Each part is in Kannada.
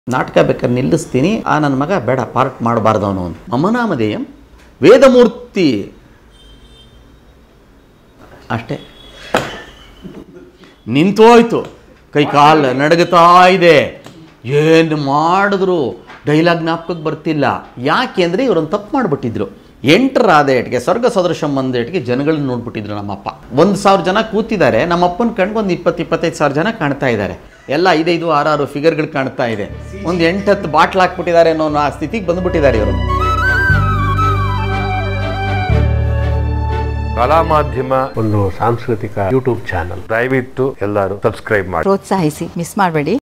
ನಾಟಕ ಬೇಕಾದ್ರೆ ನಿಲ್ಲಿಸ್ತೀನಿ ಆ ನನ್ನ ಮಗ ಬೇಡ ಪಾರ್ಟ್ ಮಾಡಬಾರ್ದು ಅವನು ಅಂತ ಮಮನಾಮಧೇಯಂ ವೇದಮೂರ್ತಿ ಅಷ್ಟೇ ನಿಂತೋಯ್ತು ಕೈ ಕಾಲು ನಡಗುತ್ತಾ ಇದೆ ಏನು ಮಾಡಿದ್ರು ಡೈಲಾಗ್ ಜ್ಞಾಪಕಕ್ಕೆ ಬರ್ತಿಲ್ಲ ಯಾಕೆ ಅಂದರೆ ಇವರೊಂದು ತಪ್ಪು ಮಾಡಿಬಿಟ್ಟಿದ್ರು ಎಂಟರಾದ ಏಟ್ಗೆ ಸ್ವರ್ಗ ಸದೃಶಂ ಬಂದ ಏಟ್ಗೆ ಜನಗಳನ್ನ ನೋಡ್ಬಿಟ್ಟಿದ್ರು ನಮ್ಮಪ್ಪ ಒಂದು ಸಾವಿರ ಜನ ಕೂತಿದ್ದಾರೆ ನಮ್ಮಪ್ಪನ ಕಣ್ಗೆ ಒಂದು ಇಪ್ಪತ್ತು ಇಪ್ಪತ್ತೈದು ಸಾವಿರ ಜನ ಕಾಣ್ತಾ ಇದ್ದಾರೆ ಎಲ್ಲ ಐದೈದು ಆರಾರು ಫಿಗರ್ಗಳು ಕಾಣ್ತಾ ಇದೆ ಒಂದು ಎಂಟು ಹತ್ತು ಬಾಟ್ಲ್ ಹಾಕ್ಬಿಟ್ಟಿದ್ದಾರೆ ಅನ್ನೋ ಆ ಸ್ಥಿತಿಗೆ ಬಂದುಬಿಟ್ಟಿದ್ದಾರೆ ಇವರು ಕಲಾ ಮಾಧ್ಯಮ ಒಂದು ಸಾಂಸ್ಕೃತಿಕ ಯೂಟ್ಯೂಬ್ ಚಾನಲ್ ದಯವಿಟ್ಟು ಎಲ್ಲರೂ ಸಬ್ಸ್ಕ್ರೈಬ್ ಮಾಡಿ ಪ್ರೋತ್ಸಾಹಿಸಿ ಮಿಸ್ ಮಾಡಬೇಡಿ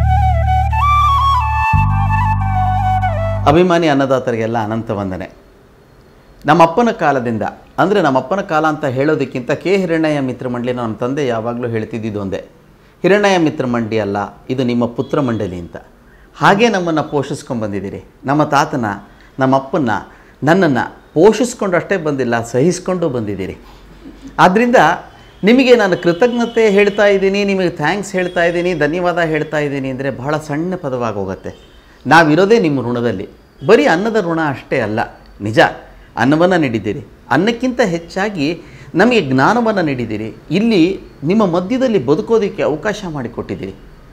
ಅಭಿಮಾನಿ ಅನ್ನದಾತರಿಗೆಲ್ಲ ಅನಂತ ವಂದನೆ ನಮ್ಮಪ್ಪನ ಕಾಲದಿಂದ ಅಂದರೆ ನಮ್ಮಪ್ಪನ ಕಾಲ ಅಂತ ಹೇಳೋದಕ್ಕಿಂತ ಕೆ ಹಿರಣ್ಣಯ್ಯ ಮಿತ್ರ ಮಂಡಳಿ ನಮ್ಮ ತಂದೆ ಯಾವಾಗಲೂ ಹೇಳ್ತಿದ್ದಿದ್ದು ಒಂದೇ ಹಿರಣ್ಣಯ್ಯ ಮಿತ್ರ ಮಂಡಳಿ ಅಲ್ಲ ಇದು ನಿಮ್ಮ ಪುತ್ರ ಮಂಡಳಿ ಅಂತ ಹಾಗೆ ನಮ್ಮನ್ನು ಪೋಷಿಸ್ಕೊಂಡು ಬಂದಿದ್ದೀರಿ ನಮ್ಮ ತಾತನ ನಮ್ಮಪ್ಪನ್ನ ನನ್ನನ್ನು ಪೋಷಿಸ್ಕೊಂಡು ಅಷ್ಟೇ ಬಂದಿಲ್ಲ ಸಹಿಸ್ಕೊಂಡು ಬಂದಿದ್ದೀರಿ ಆದ್ದರಿಂದ ನಿಮಗೆ ನಾನು ಕೃತಜ್ಞತೆ ಹೇಳ್ತಾ ಇದ್ದೀನಿ ನಿಮಗೆ ಥ್ಯಾಂಕ್ಸ್ ಹೇಳ್ತಾ ಇದ್ದೀನಿ ಧನ್ಯವಾದ ಹೇಳ್ತಾ ಇದ್ದೀನಿ ಅಂದರೆ ಬಹಳ ಸಣ್ಣ ಪದವಾಗಿ ಹೋಗುತ್ತೆ ನಾವಿರೋದೇ ನಿಮ್ಮ ಋಣದಲ್ಲಿ ಬರೀ ಅನ್ನದ ಋಣ ಅಷ್ಟೇ ಅಲ್ಲ ನಿಜ ಅನ್ನವನ್ನು ನೀಡಿದ್ದೀರಿ ಅನ್ನಕ್ಕಿಂತ ಹೆಚ್ಚಾಗಿ ನಮಗೆ ಜ್ಞಾನವನ್ನು ನೀಡಿದ್ದೀರಿ ಇಲ್ಲಿ ನಿಮ್ಮ ಮಧ್ಯದಲ್ಲಿ ಬದುಕೋದಕ್ಕೆ ಅವಕಾಶ ಮಾಡಿಕೊಟ್ಟಿದ್ದೀರಿ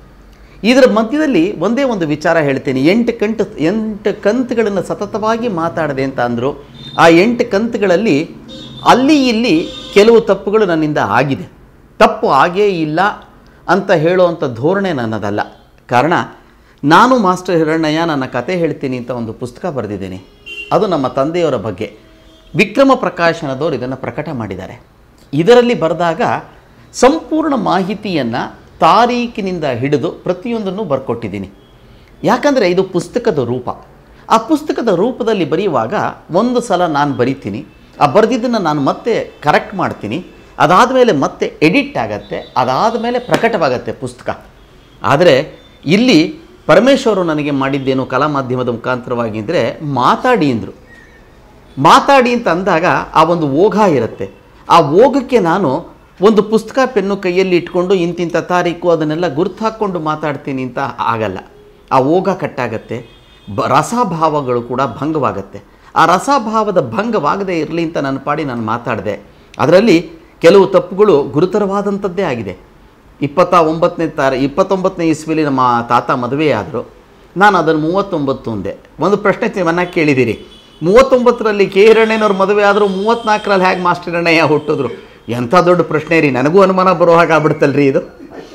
ಇದರ ಮಧ್ಯದಲ್ಲಿ ಒಂದೇ ಒಂದು ವಿಚಾರ ಹೇಳ್ತೀನಿ ಎಂಟು ಕಂಟು ಎಂಟು ಕಂತುಗಳನ್ನು ಸತತವಾಗಿ ಮಾತಾಡದೆ ಅಂತ ಅಂದರು ಆ ಎಂಟು ಕಂತುಗಳಲ್ಲಿ ಅಲ್ಲಿ ಇಲ್ಲಿ ಕೆಲವು ತಪ್ಪುಗಳು ನನ್ನಿಂದ ಆಗಿದೆ ತಪ್ಪು ಆಗೇ ಇಲ್ಲ ಅಂತ ಹೇಳುವಂಥ ಧೋರಣೆ ನನ್ನದಲ್ಲ ಕಾರಣ ನಾನು ಮಾಸ್ಟರ್ ಹಿರಣ್ಣಯ್ಯ ನನ್ನ ಕತೆ ಹೇಳ್ತೀನಿ ಅಂತ ಒಂದು ಪುಸ್ತಕ ಬರೆದಿದ್ದೀನಿ ಅದು ನಮ್ಮ ತಂದೆಯವರ ಬಗ್ಗೆ ವಿಕ್ರಮ ಪ್ರಕಾಶನದವರು ಇದನ್ನು ಪ್ರಕಟ ಮಾಡಿದ್ದಾರೆ ಇದರಲ್ಲಿ ಬರೆದಾಗ ಸಂಪೂರ್ಣ ಮಾಹಿತಿಯನ್ನು ತಾರೀಕಿನಿಂದ ಹಿಡಿದು ಪ್ರತಿಯೊಂದನ್ನು ಬರ್ಕೊಟ್ಟಿದ್ದೀನಿ ಯಾಕಂದರೆ ಇದು ಪುಸ್ತಕದ ರೂಪ ಆ ಪುಸ್ತಕದ ರೂಪದಲ್ಲಿ ಬರೆಯುವಾಗ ಒಂದು ಸಲ ನಾನು ಬರಿತೀನಿ ಆ ಬರೆದಿದ್ದನ್ನು ನಾನು ಮತ್ತೆ ಕರೆಕ್ಟ್ ಮಾಡ್ತೀನಿ ಅದಾದ ಮೇಲೆ ಮತ್ತೆ ಎಡಿಟ್ ಆಗತ್ತೆ ಅದಾದ ಮೇಲೆ ಪ್ರಕಟವಾಗತ್ತೆ ಪುಸ್ತಕ ಆದರೆ ಇಲ್ಲಿ ಪರಮೇಶ್ವರು ನನಗೆ ಮಾಡಿದ್ದೇನು ಕಲಾ ಮಾಧ್ಯಮದ ಮುಖಾಂತರವಾಗಿ ಅಂದರೆ ಮಾತಾಡಿ ಅಂದರು ಮಾತಾಡಿ ಅಂತ ಅಂದಾಗ ಆ ಒಂದು ಓಘ ಇರುತ್ತೆ ಆ ಓಘಕ್ಕೆ ನಾನು ಒಂದು ಪುಸ್ತಕ ಪೆನ್ನು ಕೈಯಲ್ಲಿ ಇಟ್ಕೊಂಡು ಇಂತಿಂಥ ತಾರೀಕು ಅದನ್ನೆಲ್ಲ ಗುರ್ತು ಹಾಕ್ಕೊಂಡು ಮಾತಾಡ್ತೀನಿ ಅಂತ ಆಗಲ್ಲ ಆ ಓಘ ಕಟ್ಟಾಗತ್ತೆ ಬ ರಸಭಾವಗಳು ಕೂಡ ಭಂಗವಾಗತ್ತೆ ಆ ರಸಭಾವದ ಭಂಗವಾಗದೇ ಇರಲಿ ಅಂತ ನನ್ನ ಪಾಡಿ ನಾನು ಮಾತಾಡಿದೆ ಅದರಲ್ಲಿ ಕೆಲವು ತಪ್ಪುಗಳು ಗುರುತರವಾದಂಥದ್ದೇ ಆಗಿದೆ ಇಪ್ಪತ್ತ ಒಂಬತ್ತನೇ ತಾರೀ ಇಪ್ಪತ್ತೊಂಬತ್ತನೇ ಇಸ್ವಿಲಿ ನಮ್ಮ ತಾತ ಮದುವೆಯಾದರು ನಾನು ಅದನ್ನು ಮೂವತ್ತೊಂಬತ್ತು ಅಂದೆ ಒಂದು ಪ್ರಶ್ನೆ ಮನ್ನ ಕೇಳಿದ್ದೀರಿ ಮೂವತ್ತೊಂಬತ್ತರಲ್ಲಿ ಕೆ ಹಿರಣ್ಣಯ್ಯನವ್ರ ಮದುವೆ ಆದರೂ ಮೂವತ್ತ್ನಾಲ್ಕರಲ್ಲಿ ಹೇಗೆ ಮಾಸ್ಟರ್ ಹಿರಣ್ಣಯ್ಯ ಹುಟ್ಟಿದ್ರು ಎಂಥ ದೊಡ್ಡ ಪ್ರಶ್ನೆ ರೀ ನನಗೂ ಅನುಮಾನ ಬರೋ ಹಾಗೆ ಆಗ್ಬಿಡ್ತಲ್ರಿ ಇದು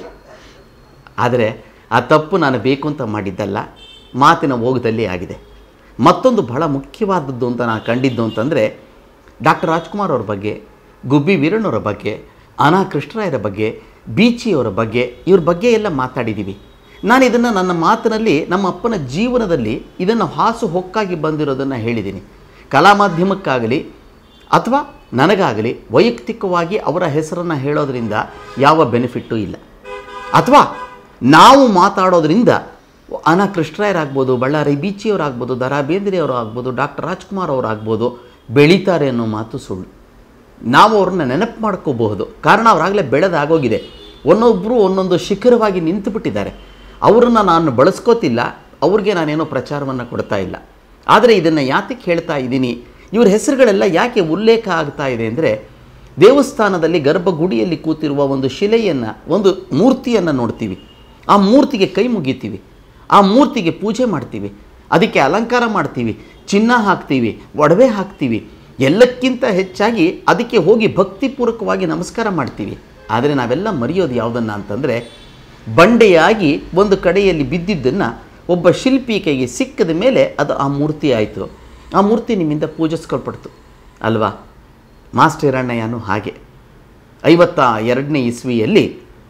ಆದರೆ ಆ ತಪ್ಪು ನಾನು ಬೇಕು ಅಂತ ಮಾಡಿದ್ದಲ್ಲ ಮಾತಿನ ಓಗದಲ್ಲಿ ಆಗಿದೆ ಮತ್ತೊಂದು ಬಹಳ ಮುಖ್ಯವಾದದ್ದು ಅಂತ ನಾನು ಕಂಡಿದ್ದು ಅಂತಂದರೆ ಡಾಕ್ಟರ್ ರಾಜ್ಕುಮಾರ್ ಅವ್ರ ಬಗ್ಗೆ ಗುಬ್ಬಿ ವೀರಣ್ಣವರ ಬಗ್ಗೆ ಅನಾ ಕೃಷ್ಣರಾಯರ ಬಗ್ಗೆ ಬೀಚಿಯವರ ಬಗ್ಗೆ ಇವ್ರ ಬಗ್ಗೆ ಎಲ್ಲ ಮಾತಾಡಿದ್ದೀವಿ ನಾನು ಇದನ್ನು ನನ್ನ ಮಾತಿನಲ್ಲಿ ನಮ್ಮ ಅಪ್ಪನ ಜೀವನದಲ್ಲಿ ಇದನ್ನು ಹಾಸು ಹೊಕ್ಕಾಗಿ ಬಂದಿರೋದನ್ನು ಹೇಳಿದ್ದೀನಿ ಕಲಾ ಮಾಧ್ಯಮಕ್ಕಾಗಲಿ ಅಥವಾ ನನಗಾಗಲಿ ವೈಯಕ್ತಿಕವಾಗಿ ಅವರ ಹೆಸರನ್ನು ಹೇಳೋದ್ರಿಂದ ಯಾವ ಬೆನಿಫಿಟ್ಟು ಇಲ್ಲ ಅಥವಾ ನಾವು ಮಾತಾಡೋದ್ರಿಂದ ಅನಾ ಕೃಷ್ಣರಾಯರಾಗ್ಬೋದು ಬಳ್ಳಾರಿ ಬೀಚಿಯವರಾಗ್ಬೋದು ದರಾ ಬೇಂದ್ರೆಯವರು ಆಗ್ಬೋದು ಡಾಕ್ಟರ್ ರಾಜ್ಕುಮಾರ್ ಅವರಾಗ್ಬೋದು ಬೆಳೀತಾರೆ ಅನ್ನೋ ಮಾತು ಸುಳ್ಳು ನಾವು ಅವ್ರನ್ನ ನೆನಪು ಮಾಡ್ಕೋಬಹುದು ಕಾರಣ ಅವರಾಗಲೇ ಬೆಳೆದಾಗೋಗಿದೆ ಒಂದೊಬ್ಬರು ಒಂದೊಂದು ಶಿಖರವಾಗಿ ನಿಂತು ಬಿಟ್ಟಿದ್ದಾರೆ ಅವರನ್ನು ನಾನು ಬಳಸ್ಕೋತಿಲ್ಲ ಅವ್ರಿಗೆ ನಾನೇನೋ ಪ್ರಚಾರವನ್ನು ಕೊಡ್ತಾ ಇಲ್ಲ ಆದರೆ ಇದನ್ನು ಯಾತಕ್ಕೆ ಹೇಳ್ತಾ ಇದ್ದೀನಿ ಇವ್ರ ಹೆಸರುಗಳೆಲ್ಲ ಯಾಕೆ ಉಲ್ಲೇಖ ಆಗ್ತಾ ಇದೆ ಅಂದರೆ ದೇವಸ್ಥಾನದಲ್ಲಿ ಗರ್ಭಗುಡಿಯಲ್ಲಿ ಕೂತಿರುವ ಒಂದು ಶಿಲೆಯನ್ನು ಒಂದು ಮೂರ್ತಿಯನ್ನು ನೋಡ್ತೀವಿ ಆ ಮೂರ್ತಿಗೆ ಕೈ ಮುಗಿತೀವಿ ಆ ಮೂರ್ತಿಗೆ ಪೂಜೆ ಮಾಡ್ತೀವಿ ಅದಕ್ಕೆ ಅಲಂಕಾರ ಮಾಡ್ತೀವಿ ಚಿನ್ನ ಹಾಕ್ತೀವಿ ಒಡವೆ ಹಾಕ್ತೀವಿ ಎಲ್ಲಕ್ಕಿಂತ ಹೆಚ್ಚಾಗಿ ಅದಕ್ಕೆ ಹೋಗಿ ಭಕ್ತಿಪೂರ್ವಕವಾಗಿ ನಮಸ್ಕಾರ ಮಾಡ್ತೀವಿ ಆದರೆ ನಾವೆಲ್ಲ ಮರೆಯೋದು ಯಾವುದನ್ನು ಅಂತಂದರೆ ಬಂಡೆಯಾಗಿ ಒಂದು ಕಡೆಯಲ್ಲಿ ಬಿದ್ದಿದ್ದನ್ನು ಒಬ್ಬ ಶಿಲ್ಪಿ ಕೈಗೆ ಸಿಕ್ಕದ ಮೇಲೆ ಅದು ಆ ಮೂರ್ತಿ ಆಯಿತು ಆ ಮೂರ್ತಿ ನಿಮ್ಮಿಂದ ಪೂಜಿಸ್ಕೊಳ್ಪಡ್ತು ಅಲ್ವಾ ಮಾಸ್ಟರ್ ಹಿರಣ್ಣಯ್ಯನೂ ಹಾಗೆ ಐವತ್ತ ಎರಡನೇ ಇಸ್ವಿಯಲ್ಲಿ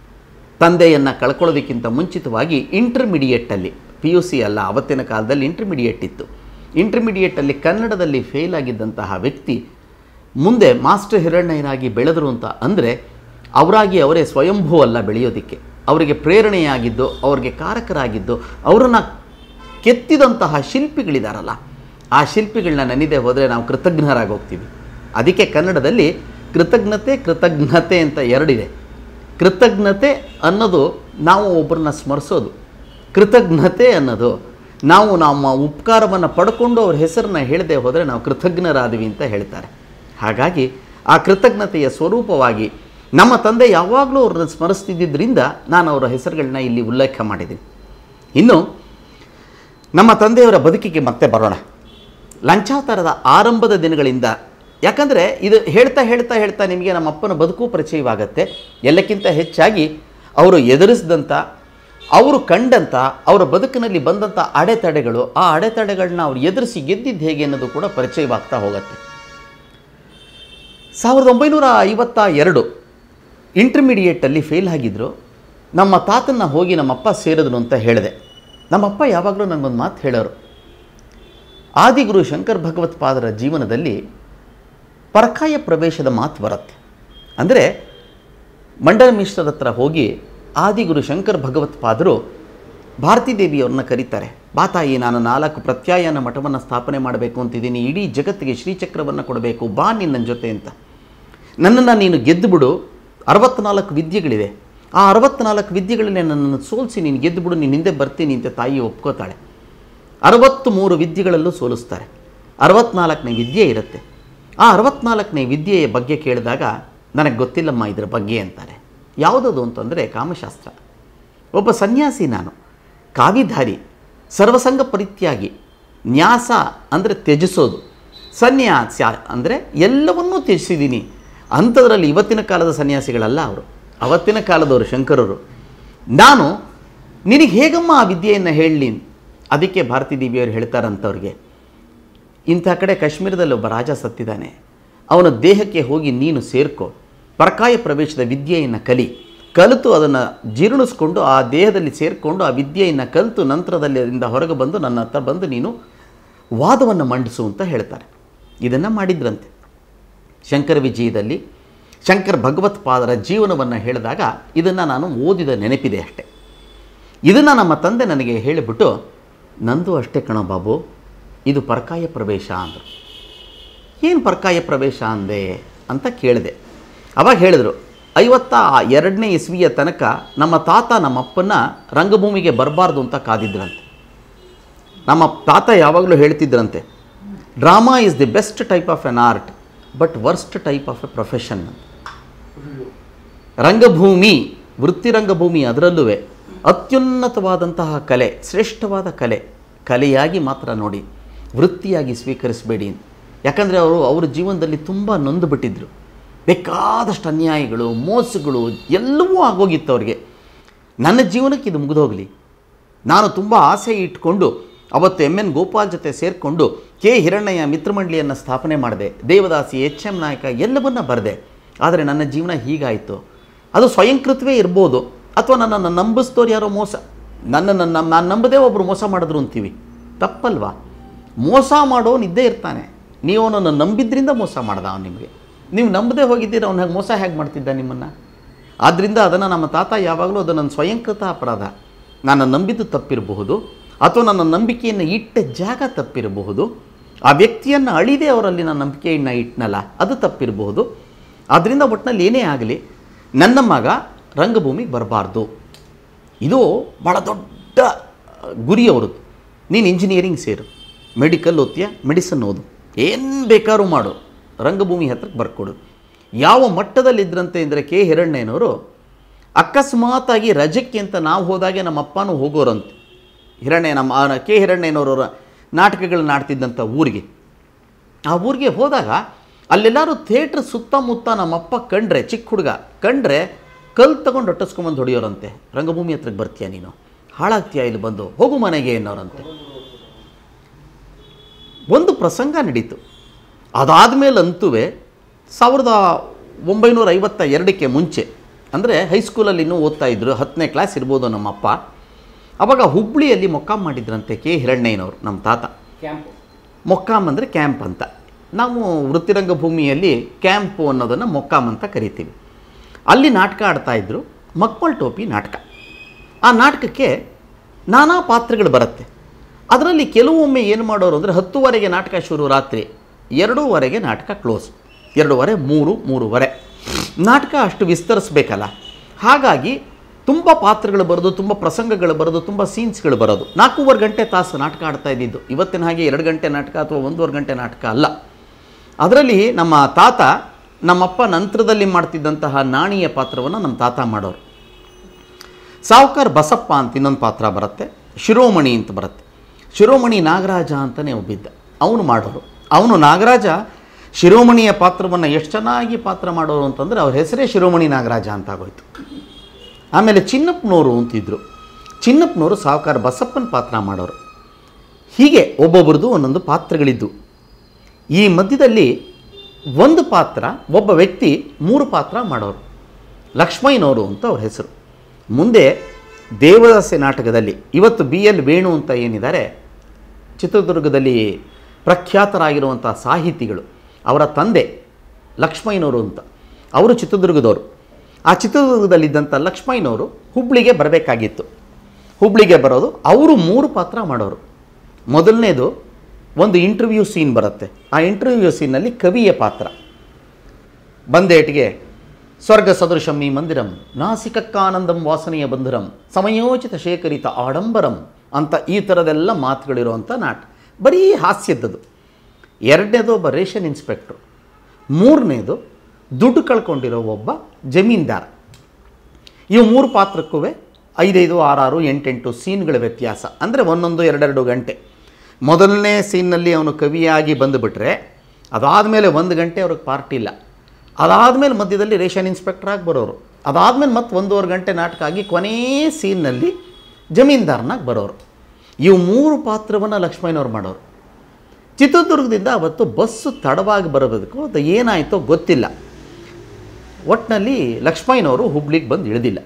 ತಂದೆಯನ್ನು ಕಳ್ಕೊಳ್ಳೋದಕ್ಕಿಂತ ಮುಂಚಿತವಾಗಿ ಇಂಟರ್ಮಿಡಿಯೇಟಲ್ಲಿ ಪಿ ಯು ಸಿ ಅಲ್ಲ ಅವತ್ತಿನ ಕಾಲದಲ್ಲಿ ಇಂಟರ್ಮಿಡಿಯೇಟ್ ಇತ್ತು ಇಂಟರ್ಮಿಡಿಯೇಟಲ್ಲಿ ಕನ್ನಡದಲ್ಲಿ ಫೇಲ್ ಆಗಿದ್ದಂತಹ ವ್ಯಕ್ತಿ ಮುಂದೆ ಮಾಸ್ಟರ್ ಹಿರಣ್ಣಯ್ಯನಾಗಿ ಬೆಳೆದರು ಅಂತ ಅಂದರೆ ಅವರಾಗಿ ಅವರೇ ಸ್ವಯಂಭೂ ಅಲ್ಲ ಬೆಳೆಯೋದಕ್ಕೆ ಅವರಿಗೆ ಪ್ರೇರಣೆಯಾಗಿದ್ದು ಅವ್ರಿಗೆ ಕಾರಕರಾಗಿದ್ದು ಅವರನ್ನು ಕೆತ್ತಿದಂತಹ ಶಿಲ್ಪಿಗಳಿದಾರಲ್ಲ ಆ ಶಿಲ್ಪಿಗಳನ್ನ ನೆನೆದೇ ಹೋದರೆ ನಾವು ಕೃತಜ್ಞರಾಗಿ ಹೋಗ್ತೀವಿ ಅದಕ್ಕೆ ಕನ್ನಡದಲ್ಲಿ ಕೃತಜ್ಞತೆ ಕೃತಜ್ಞತೆ ಅಂತ ಎರಡಿದೆ ಕೃತಜ್ಞತೆ ಅನ್ನೋದು ನಾವು ಒಬ್ಬರನ್ನ ಸ್ಮರಿಸೋದು ಕೃತಜ್ಞತೆ ಅನ್ನೋದು ನಾವು ನಮ್ಮ ಉಪಕಾರವನ್ನು ಪಡ್ಕೊಂಡು ಅವ್ರ ಹೆಸರನ್ನ ಹೇಳದೆ ಹೋದರೆ ನಾವು ಕೃತಜ್ಞರಾದಿವಿ ಅಂತ ಹೇಳ್ತಾರೆ ಹಾಗಾಗಿ ಆ ಕೃತಜ್ಞತೆಯ ಸ್ವರೂಪವಾಗಿ ನಮ್ಮ ತಂದೆ ಯಾವಾಗಲೂ ಅವ್ರನ್ನ ಸ್ಮರಿಸ್ತಿದ್ದರಿಂದ ನಾನು ಅವರ ಹೆಸರುಗಳನ್ನ ಇಲ್ಲಿ ಉಲ್ಲೇಖ ಮಾಡಿದ್ದೀನಿ ಇನ್ನು ನಮ್ಮ ತಂದೆಯವರ ಬದುಕಿಗೆ ಮತ್ತೆ ಬರೋಣ ಲಂಚಾವತಾರದ ಆರಂಭದ ದಿನಗಳಿಂದ ಯಾಕಂದರೆ ಇದು ಹೇಳ್ತಾ ಹೇಳ್ತಾ ಹೇಳ್ತಾ ನಿಮಗೆ ನಮ್ಮ ಅಪ್ಪನ ಬದುಕು ಪರಿಚಯವಾಗತ್ತೆ ಎಲ್ಲಕ್ಕಿಂತ ಹೆಚ್ಚಾಗಿ ಅವರು ಎದುರಿಸಿದಂಥ ಅವರು ಕಂಡಂಥ ಅವರ ಬದುಕಿನಲ್ಲಿ ಬಂದಂಥ ಅಡೆತಡೆಗಳು ಆ ಅಡೆತಡೆಗಳನ್ನ ಅವ್ರು ಎದುರಿಸಿ ಗೆದ್ದಿದ್ದು ಹೇಗೆ ಅನ್ನೋದು ಕೂಡ ಪರಿಚಯವಾಗ್ತಾ ಹೋಗುತ್ತೆ ಸಾವಿರದ ಒಂಬೈನೂರ ಐವತ್ತ ಎರಡು ಇಂಟರ್ಮೀಡಿಯೇಟಲ್ಲಿ ಫೇಲ್ ಆಗಿದ್ದರು ನಮ್ಮ ತಾತನ್ನ ಹೋಗಿ ನಮ್ಮಪ್ಪ ಸೇರಿದ್ರು ಅಂತ ಹೇಳಿದೆ ನಮ್ಮಪ್ಪ ಯಾವಾಗಲೂ ನನಗೊಂದು ಮಾತು ಹೇಳೋರು ಆದಿಗುರು ಶಂಕರ್ ಭಗವತ್ಪಾದರ ಜೀವನದಲ್ಲಿ ಪರಕಾಯ ಪ್ರವೇಶದ ಮಾತು ಬರುತ್ತೆ ಅಂದರೆ ಮಂಡಲ ಮಿಶ್ರರ ಹತ್ರ ಹೋಗಿ ಆದಿಗುರು ಶಂಕರ್ ಭಗವತ್ಪಾದರು ಭಾರತೀ ದೇವಿಯವ್ರನ್ನ ಕರೀತಾರೆ ಬಾ ತಾಯಿ ನಾನು ನಾಲ್ಕು ಪ್ರತ್ಯಾಯನ ಮಠವನ್ನು ಸ್ಥಾಪನೆ ಮಾಡಬೇಕು ಅಂತಿದ್ದೀನಿ ಇಡೀ ಜಗತ್ತಿಗೆ ಶ್ರೀಚಕ್ರವನ್ನು ಕೊಡಬೇಕು ಬಾ ನೀನು ನನ್ನ ಜೊತೆ ಅಂತ ನನ್ನನ್ನು ನೀನು ಗೆದ್ದುಬಿಡು ಅರವತ್ತ್ನಾಲ್ಕು ವಿದ್ಯೆಗಳಿವೆ ಆ ಅರವತ್ತ್ನಾಲ್ಕು ವಿದ್ಯೆಗಳಲ್ಲಿ ನನ್ನನ್ನು ಸೋಲಿಸಿ ನೀನು ಗೆದ್ದುಬಿಡು ನೀನು ಹಿಂದೆ ಬರ್ತೀನಿ ಅಂತ ತಾಯಿ ಒಪ್ಕೋತಾಳೆ ಅರವತ್ತು ಮೂರು ವಿದ್ಯೆಗಳಲ್ಲೂ ಸೋಲಿಸ್ತಾರೆ ಅರವತ್ನಾಲ್ಕನೇ ವಿದ್ಯೆ ಇರುತ್ತೆ ಆ ಅರವತ್ನಾಲ್ಕನೇ ವಿದ್ಯೆಯ ಬಗ್ಗೆ ಕೇಳಿದಾಗ ನನಗೆ ಗೊತ್ತಿಲ್ಲಮ್ಮ ಇದರ ಬಗ್ಗೆ ಅಂತಾರೆ ಯಾವುದದು ಅಂತಂದರೆ ಕಾಮಶಾಸ್ತ್ರ ಒಬ್ಬ ಸನ್ಯಾಸಿ ನಾನು ಕಾವಿಧಾರಿ ಸರ್ವಸಂಗ ಪರಿತ್ಯಾಗಿ ನ್ಯಾಸ ಅಂದರೆ ತ್ಯಜಿಸೋದು ಸನ್ಯಾಸ ಅಂದರೆ ಎಲ್ಲವನ್ನೂ ತ್ಯಜಿಸಿದ್ದೀನಿ ಅಂಥದ್ರಲ್ಲಿ ಇವತ್ತಿನ ಕಾಲದ ಸನ್ಯಾಸಿಗಳಲ್ಲ ಅವರು ಅವತ್ತಿನ ಕಾಲದವರು ಶಂಕರರು ನಾನು ನಿನಗೆ ಹೇಗಮ್ಮ ಆ ವಿದ್ಯೆಯನ್ನು ಹೇಳಲಿ ಅದಕ್ಕೆ ಭಾರತೀ ದೇವಿಯವರು ಹೇಳ್ತಾರಂಥವ್ರಿಗೆ ಇಂಥ ಕಡೆ ಕಾಶ್ಮೀರದಲ್ಲಿ ಒಬ್ಬ ರಾಜ ಸತ್ತಿದ್ದಾನೆ ಅವನ ದೇಹಕ್ಕೆ ಹೋಗಿ ನೀನು ಸೇರ್ಕೋ ಪರಕಾಯ ಪ್ರವೇಶದ ವಿದ್ಯೆಯನ್ನು ಕಲಿ ಕಲಿತು ಅದನ್ನು ಜೀರ್ಣಿಸ್ಕೊಂಡು ಆ ದೇಹದಲ್ಲಿ ಸೇರಿಕೊಂಡು ಆ ವಿದ್ಯೆಯನ್ನು ಕಲಿತು ನಂತರದಲ್ಲಿ ಅದರಿಂದ ಹೊರಗೆ ಬಂದು ನನ್ನ ಹತ್ರ ಬಂದು ನೀನು ವಾದವನ್ನು ಮಂಡಿಸು ಅಂತ ಹೇಳ್ತಾರೆ ಇದನ್ನು ಮಾಡಿದ್ರಂತೆ ಶಂಕರ ವಿಜಯದಲ್ಲಿ ಶಂಕರ್ ಭಗವತ್ಪಾದರ ಜೀವನವನ್ನು ಹೇಳಿದಾಗ ಇದನ್ನು ನಾನು ಓದಿದ ನೆನಪಿದೆ ಅಷ್ಟೆ ಇದನ್ನು ನಮ್ಮ ತಂದೆ ನನಗೆ ಹೇಳಿಬಿಟ್ಟು ನಂದು ಅಷ್ಟೇ ಕಣೋ ಬಾಬು ಇದು ಪರಕಾಯ ಪ್ರವೇಶ ಅಂದರು ಏನು ಪರಕಾಯ ಪ್ರವೇಶ ಅಂದೆ ಅಂತ ಕೇಳಿದೆ ಅವಾಗ ಹೇಳಿದರು ಐವತ್ತ ಎರಡನೇ ಇಸ್ವಿಯ ತನಕ ನಮ್ಮ ತಾತ ನಮ್ಮಪ್ಪನ್ನ ರಂಗಭೂಮಿಗೆ ಬರಬಾರ್ದು ಅಂತ ಕಾದಿದ್ರಂತೆ ನಮ್ಮ ತಾತ ಯಾವಾಗಲೂ ಹೇಳ್ತಿದ್ರಂತೆ drama is the best type of an art but worst type of a profession ರಂಗಭೂಮಿ ವೃತ್ತಿರಂಗಭೂಮಿ ಅದರಲ್ಲೂ ಅತ್ಯುನ್ನತವಾದಂತಹ ಕಲೆ ಶ್ರೇಷ್ಠವಾದ ಕಲೆ ಕಲೆಯಾಗಿ ಮಾತ್ರ ನೋಡಿ ವೃತ್ತಿಯಾಗಿ ಸ್ವೀಕರಿಸಬೇಡಿ ಯಾಕಂದರೆ ಅವರು ಅವ್ರ ಜೀವನದಲ್ಲಿ ತುಂಬ ನೊಂದು ಬಿಟ್ಟಿದ್ರು ಬೇಕಾದಷ್ಟು ಅನ್ಯಾಯಗಳು ಮೋಸಗಳು ಎಲ್ಲವೂ ಆಗೋಗಿತ್ತು ಅವ್ರಿಗೆ ನನ್ನ ಜೀವನಕ್ಕೆ ಇದು ಮುಗಿದೋಗಲಿ ನಾನು ತುಂಬ ಆಸೆ ಇಟ್ಕೊಂಡು ಅವತ್ತು ಎಮ್ ಎನ್ ಗೋಪಾಲ್ ಜೊತೆ ಸೇರಿಕೊಂಡು ಕೆ ಹಿರಣ್ಣಯ್ಯ ಮಿತ್ರಮಂಡಳಿಯನ್ನು ಸ್ಥಾಪನೆ ಮಾಡಿದೆ ದೇವದಾಸಿ ಎಚ್ ಎಂ ನಾಯಕ ಎಲ್ಲವನ್ನ ಬರೆದೆ ಆದರೆ ನನ್ನ ಜೀವನ ಹೀಗಾಯಿತು ಅದು ಸ್ವಯಂಕೃತವೇ ಇರ್ಬೋದು ಅಥವಾ ನನ್ನನ್ನು ನಂಬಿಸ್ತೋರು ಯಾರೋ ಮೋಸ ನನ್ನನ್ನು ನಮ್ಮ ನಾನು ನಂಬದೇ ಒಬ್ಬರು ಮೋಸ ಮಾಡಿದ್ರು ಅಂತೀವಿ ತಪ್ಪಲ್ವಾ ಮೋಸ ಮಾಡೋನು ಇದ್ದೇ ಇರ್ತಾನೆ ನೀವು ಅವನನ್ನು ನಂಬಿದ್ರಿಂದ ಮೋಸ ಮಾಡ್ದ ಅವನು ನಿಮಗೆ ನೀವು ನಂಬದೇ ಹೋಗಿದ್ದೀರ ಅವನ ಹಾಗೆ ಮೋಸ ಹೇಗೆ ಮಾಡ್ತಿದ್ದ ನಿಮ್ಮನ್ನು ಆದ್ದರಿಂದ ಅದನ್ನು ನಮ್ಮ ತಾತ ಯಾವಾಗಲೂ ಅದು ನನ್ನ ಸ್ವಯಂಕೃತ ಅಪರಾಧ ನಾನು ನಂಬಿದ್ದು ತಪ್ಪಿರಬಹುದು ಅಥವಾ ನನ್ನ ನಂಬಿಕೆಯನ್ನು ಇಟ್ಟ ಜಾಗ ತಪ್ಪಿರಬಹುದು ಆ ವ್ಯಕ್ತಿಯನ್ನು ಅಳಿದೇ ಅವರಲ್ಲಿ ನನ್ನ ನಂಬಿಕೆಯನ್ನು ಇಟ್ಟನಲ್ಲ ಅದು ತಪ್ಪಿರಬಹುದು ಆದ್ದರಿಂದ ಒಟ್ಟಿನಲ್ಲಿ ಏನೇ ಆಗಲಿ ನನ್ನ ಮಗ ರಂಗಭೂಮಿಗೆ ಬರಬಾರ್ದು ಇದು ಭಾಳ ದೊಡ್ಡ ಗುರಿ ಅವ್ರದ್ದು ನೀನು ಇಂಜಿನಿಯರಿಂಗ್ ಸೇರು ಮೆಡಿಕಲ್ ಓದ್ತೀಯ ಮೆಡಿಸನ್ ಓದು ಏನು ಬೇಕಾದ್ರೂ ಮಾಡು ರಂಗಭೂಮಿ ಹತ್ರಕ್ಕೆ ಬರ್ಕೊಡು ಯಾವ ಮಟ್ಟದಲ್ಲಿದ್ದರಂತೆ ಅಂದರೆ ಕೆ ಹಿರಣ್ಣಯ್ಯನವರು ಅಕಸ್ಮಾತಾಗಿ ರಜಕ್ಕೆ ಅಂತ ನಾವು ಹೋದಾಗೆ ನಮ್ಮ ಅಪ್ಪನೂ ಹೋಗೋರಂತೆ ಹಿರಣ್ಯ ನಮ್ಮ ಆ ಕೆ ಹಿರಣ್ಣಯ್ಯನವರ ನಾಟಕಗಳನ್ನ ಆಡ್ತಿದ್ದಂಥ ಊರಿಗೆ ಆ ಊರಿಗೆ ಹೋದಾಗ ಅಲ್ಲೆಲ್ಲರೂ ಥಿಯೇಟ್ರ್ ಸುತ್ತಮುತ್ತ ನಮ್ಮಪ್ಪ ಕಂಡ್ರೆ ಚಿಕ್ಕ ಹುಡುಗ ಕಂಡ್ರೆ ಕಲ್ ತಗೊಂಡು ಒಟ್ಟಿಸ್ಕೊಂಬಂದು ಹೊಡೆಯೋರಂತೆ ರಂಗಭೂಮಿ ಹತ್ರಕ್ಕೆ ಬರ್ತೀಯ ನೀನು ಹಾಳಾಗ್ತೀಯ ಇಲ್ಲಿ ಬಂದು ಹೋಗು ಮನೆಗೆ ಅನ್ನೋರಂತೆ ಒಂದು ಪ್ರಸಂಗ ನಡೀತು ಅದಾದಮೇಲಂತೂ ಸಾವಿರದ ಒಂಬೈನೂರ ಐವತ್ತ ಎರಡಕ್ಕೆ ಮುಂಚೆ ಅಂದರೆ ಹೈಸ್ಕೂಲಲ್ಲಿ ಇನ್ನೂ ಓದ್ತಾ ಇದ್ದರು ಹತ್ತನೇ ಕ್ಲಾಸ್ ಇರ್ಬೋದು ನಮ್ಮಪ್ಪ ಅವಾಗ ಹುಬ್ಳಿಯಲ್ಲಿ ಮೊಕ್ಕಾಂ ಮಾಡಿದ್ರಂತೆ ಕೆ ಹಿರಣ್ಣಯ್ಯನವರು ನಮ್ಮ ತಾತ ಮೊಕ್ಕಾಂ ಅಂದರೆ ಕ್ಯಾಂಪ್ ಅಂತ ನಾವು ವೃತ್ತಿರಂಗ ಭೂಮಿಯಲ್ಲಿ ಕ್ಯಾಂಪು ಅನ್ನೋದನ್ನು ಮೊಕ್ಕಾಂ ಅಂತ ಕರಿತೀವಿ ಅಲ್ಲಿ ನಾಟಕ ಆಡ್ತಾಯಿದ್ರು ಮಕ್ಮಲ್ ಟೋಪಿ ನಾಟಕ ಆ ನಾಟಕಕ್ಕೆ ನಾನಾ ಪಾತ್ರಗಳು ಬರುತ್ತೆ ಅದರಲ್ಲಿ ಕೆಲವೊಮ್ಮೆ ಏನು ಮಾಡೋರು ಅಂದರೆ ಹತ್ತುವರೆಗೆ ನಾಟಕ ಶುರು ರಾತ್ರಿ ಎರಡೂವರೆಗೆ ನಾಟಕ ಕ್ಲೋಸ್ ಎರಡೂವರೆ ಮೂರು ಮೂರುವರೆ ನಾಟಕ ಅಷ್ಟು ವಿಸ್ತರಿಸ್ಬೇಕಲ್ಲ ಹಾಗಾಗಿ ತುಂಬ ಪಾತ್ರಗಳು ಬರೋದು ತುಂಬ ಪ್ರಸಂಗಗಳು ಬರೋದು ತುಂಬ ಸೀನ್ಸ್ಗಳು ಬರೋದು ನಾಲ್ಕೂವರೆ ಗಂಟೆ ತಾಸು ನಾಟಕ ಆಡ್ತಾ ಇದ್ದಿದ್ದು ಇವತ್ತಿನ ಹಾಗೆ ಎರಡು ಗಂಟೆ ನಾಟಕ ಅಥವಾ ಒಂದೂವರೆ ಗಂಟೆ ನಾಟಕ ಅಲ್ಲ ಅದರಲ್ಲಿ ನಮ್ಮ ತಾತ ನಮ್ಮಪ್ಪ ನಂತರದಲ್ಲಿ ಮಾಡ್ತಿದ್ದಂತಹ ನಾಣಿಯ ಪಾತ್ರವನ್ನು ನಮ್ಮ ತಾತ ಮಾಡೋರು ಸಾವುಕಾರ ಬಸಪ್ಪ ಅಂತ ಇನ್ನೊಂದು ಪಾತ್ರ ಬರುತ್ತೆ ಶಿರೋಮಣಿ ಅಂತ ಬರುತ್ತೆ ಶಿರೋಮಣಿ ನಾಗರಾಜ ಅಂತಲೇ ಒಬ್ಬಿದ್ದ ಅವನು ಮಾಡೋರು ಅವನು ನಾಗರಾಜ ಶಿರೋಮಣಿಯ ಪಾತ್ರವನ್ನು ಎಷ್ಟು ಚೆನ್ನಾಗಿ ಪಾತ್ರ ಮಾಡೋರು ಅಂತಂದರೆ ಅವ್ರ ಹೆಸರೇ ಶಿರೋಮಣಿ ನಾಗರಾಜ ಅಂತ ಆಗೋಯ್ತು ಆಮೇಲೆ ಚಿನ್ನಪ್ಪನವರು ಅಂತಿದ್ರು ಚಿನ್ನಪ್ಪನವರು ಸಾವುಕಾರ ಬಸಪ್ಪನ ಪಾತ್ರ ಮಾಡೋರು ಹೀಗೆ ಒಬ್ಬೊಬ್ರದ್ದು ಒಂದೊಂದು ಪಾತ್ರಗಳಿದ್ದು ಈ ಮಧ್ಯದಲ್ಲಿ ಒಂದು ಪಾತ್ರ ಒಬ್ಬ ವ್ಯಕ್ತಿ ಮೂರು ಪಾತ್ರ ಮಾಡೋರು ಲಕ್ಷ್ಮಯ್ಯನವರು ಅಂತ ಅವ್ರ ಹೆಸರು ಮುಂದೆ ದೇವದಾಸೆ ನಾಟಕದಲ್ಲಿ ಇವತ್ತು ಬಿ ಎಲ್ ವೇಣು ಅಂತ ಏನಿದ್ದಾರೆ ಚಿತ್ರದುರ್ಗದಲ್ಲಿ ಪ್ರಖ್ಯಾತರಾಗಿರುವಂಥ ಸಾಹಿತಿಗಳು ಅವರ ತಂದೆ ಲಕ್ಷ್ಮಯ್ಯನವರು ಅಂತ ಅವರು ಚಿತ್ರದುರ್ಗದವರು ಆ ಚಿತ್ರದುರ್ಗದಲ್ಲಿದ್ದಂಥ ಲಕ್ಷ್ಮಯ್ಯನವರು ಹುಬ್ಳಿಗೆ ಬರಬೇಕಾಗಿತ್ತು ಹುಬ್ಳಿಗೆ ಬರೋದು ಅವರು ಮೂರು ಪಾತ್ರ ಮಾಡೋರು ಮೊದಲನೇದು ಒಂದು ಇಂಟರ್ವ್ಯೂ ಸೀನ್ ಬರುತ್ತೆ ಆ ಇಂಟರ್ವ್ಯೂ ಸೀನ್ನಲ್ಲಿ ಕವಿಯ ಪಾತ್ರ ಬಂದೇಟಿಗೆ ಸ್ವರ್ಗ ಸದೃಶಂ ಈ ಮಂದಿರಂ ನಾಸಿಕಕ್ಕಾನಂದಂ ವಾಸನೆಯ ಬಂಧುರಂ ಸಮಯೋಚಿತ ಶೇಖರಿತ ಆಡಂಬರಂ ಅಂತ ಈ ಥರದೆಲ್ಲ ಮಾತುಗಳಿರುವಂಥ ನಾಟ ಬರೀ ಹಾಸ್ಯದ್ದದು ಎರಡನೇದು ಒಬ್ಬ ರೇಷನ್ ಇನ್ಸ್ಪೆಕ್ಟ್ರು ಮೂರನೇದು ದುಡ್ಡು ಕಳ್ಕೊಂಡಿರೋ ಒಬ್ಬ ಜಮೀನ್ದಾರ ಇವು ಮೂರು ಪಾತ್ರಕ್ಕೂ ಐದೈದು ಆರಾರು ಎಂಟೆಂಟು ಸೀನ್ಗಳ ವ್ಯತ್ಯಾಸ ಅಂದರೆ ಒಂದೊಂದು ಎರಡೆರಡು ಗಂಟೆ ಮೊದಲನೇ ಸೀನ್ನಲ್ಲಿ ಅವನು ಕವಿಯಾಗಿ ಬಂದುಬಿಟ್ರೆ ಅದಾದಮೇಲೆ ಒಂದು ಗಂಟೆ ಅವ್ರಿಗೆ ಪಾರ್ಟ್ ಇಲ್ಲ ಅದಾದಮೇಲೆ ಮಧ್ಯದಲ್ಲಿ ರೇಷನ್ ಇನ್ಸ್ಪೆಕ್ಟರ್ ಆಗಿ ಬರೋರು ಅದಾದಮೇಲೆ ಮತ್ತೆ ಒಂದೂವರೆ ಗಂಟೆ ನಾಟಕ ಆಗಿ ಕೊನೆಯ ಸೀನ್ನಲ್ಲಿ ಜಮೀನ್ದಾರನಾಗಿ ಬರೋರು ಇವು ಮೂರು ಪಾತ್ರವನ್ನು ಲಕ್ಷ್ಮಯ್ಯನವ್ರು ಮಾಡೋರು ಚಿತ್ರದುರ್ಗದಿಂದ ಅವತ್ತು ಬಸ್ಸು ತಡವಾಗಿ ಬರೋದಕ್ಕೂ ಅದು ಏನಾಯಿತೋ ಗೊತ್ತಿಲ್ಲ ಒಟ್ಟಿನಲ್ಲಿ ಲಕ್ಷ್ಮಯ್ಯನವರು ಹುಬ್ಳಿಗೆ ಬಂದು ಇಳಿದಿಲ್ಲ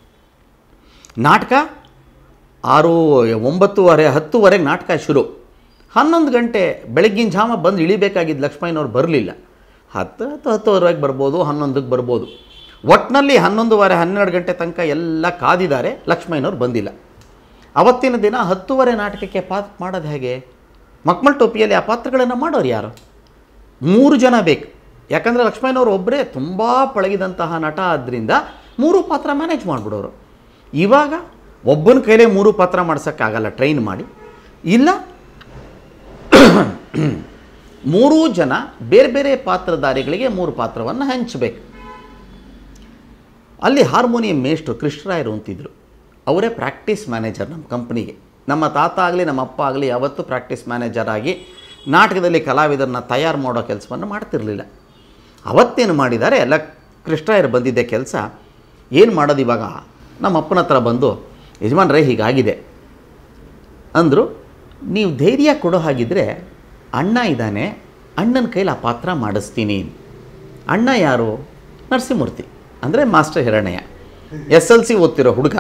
ನಾಟಕ ಆರು ಒಂಬತ್ತುವರೆ ಹತ್ತುವರೆಗೆ ನಾಟಕ ಶುರು ಹನ್ನೊಂದು ಗಂಟೆ ಬೆಳಗ್ಗಿನ ಜಾಮ ಬಂದು ಇಳಿಬೇಕಾಗಿದ್ದು ಲಕ್ಷ್ಮಯ್ಯನವ್ರು ಬರಲಿಲ್ಲ ಹತ್ತು ಹತ್ತು ಹತ್ತುವರೆಗೆ ಬರ್ಬೋದು ಹನ್ನೊಂದಕ್ಕೆ ಬರ್ಬೋದು ಒಟ್ಟಿನಲ್ಲಿ ಹನ್ನೊಂದುವರೆ ಹನ್ನೆರಡು ಗಂಟೆ ತನಕ ಎಲ್ಲ ಕಾದಿದ್ದಾರೆ ಲಕ್ಷ್ಮಯ್ಯನವ್ರು ಬಂದಿಲ್ಲ ಅವತ್ತಿನ ದಿನ ಹತ್ತುವರೆ ನಾಟಕಕ್ಕೆ ಪಾತ್ರ ಮಾಡೋದು ಹೇಗೆ ಮಕ್ಮಲ್ ಟೋಪಿಯಲ್ಲಿ ಆ ಪಾತ್ರಗಳನ್ನು ಮಾಡೋರು ಯಾರು ಮೂರು ಜನ ಬೇಕು ಯಾಕಂದರೆ ಲಕ್ಷ್ಮಯ್ಯನವರು ಒಬ್ಬರೇ ತುಂಬ ಪಳಗಿದಂತಹ ನಟ ಆದ್ದರಿಂದ ಮೂರು ಪಾತ್ರ ಮ್ಯಾನೇಜ್ ಮಾಡಿಬಿಡೋರು ಇವಾಗ ಒಬ್ಬನ ಕೈಲೇ ಮೂರು ಪಾತ್ರ ಮಾಡ್ಸೋಕ್ಕಾಗಲ್ಲ ಟ್ರೈನ್ ಮಾಡಿ ಇಲ್ಲ ಮೂರೂ ಜನ ಬೇರೆ ಬೇರೆ ಪಾತ್ರಧಾರಿಗಳಿಗೆ ಮೂರು ಪಾತ್ರವನ್ನು ಹಂಚಬೇಕು ಅಲ್ಲಿ ಹಾರ್ಮೋನಿಯಂ ಮೇಷ್ಟ್ರು ಕೃಷ್ಣರಾಯರು ಅಂತಿದ್ರು ಅವರೇ ಪ್ರಾಕ್ಟೀಸ್ ಮ್ಯಾನೇಜರ್ ನಮ್ಮ ಕಂಪ್ನಿಗೆ ನಮ್ಮ ತಾತ ಆಗಲಿ ನಮ್ಮ ಅಪ್ಪ ಆಗಲಿ ಯಾವತ್ತೂ ಪ್ರಾಕ್ಟೀಸ್ ಮ್ಯಾನೇಜರ್ ಆಗಿ ನಾಟಕದಲ್ಲಿ ಕಲಾವಿದರನ್ನ ತಯಾರು ಮಾಡೋ ಕೆಲಸವನ್ನು ಮಾಡ್ತಿರಲಿಲ್ಲ ಅವತ್ತೇನು ಮಾಡಿದ್ದಾರೆ ಎಲ್ಲ ಕೃಷ್ಣರಾಯರು ಬಂದಿದ್ದೆ ಕೆಲಸ ಏನು ಮಾಡೋದು ಇವಾಗ ನಮ್ಮ ಅಪ್ಪನ ಹತ್ರ ಬಂದು ಯಜಮಾನ್ರೇ ಹೀಗಾಗಿದೆ ಅಂದರು ನೀವು ಧೈರ್ಯ ಕೊಡೋ ಹಾಗಿದ್ರೆ ಅಣ್ಣ ಇದ್ದಾನೆ ಅಣ್ಣನ ಕೈಲಿ ಆ ಪಾತ್ರ ಮಾಡಿಸ್ತೀನಿ ಅಣ್ಣ ಯಾರು ನರಸಿಂಹಮೂರ್ತಿ ಅಂದರೆ master Hirannaiah S L C ಓದ್ತಿರೋ ಹುಡುಗ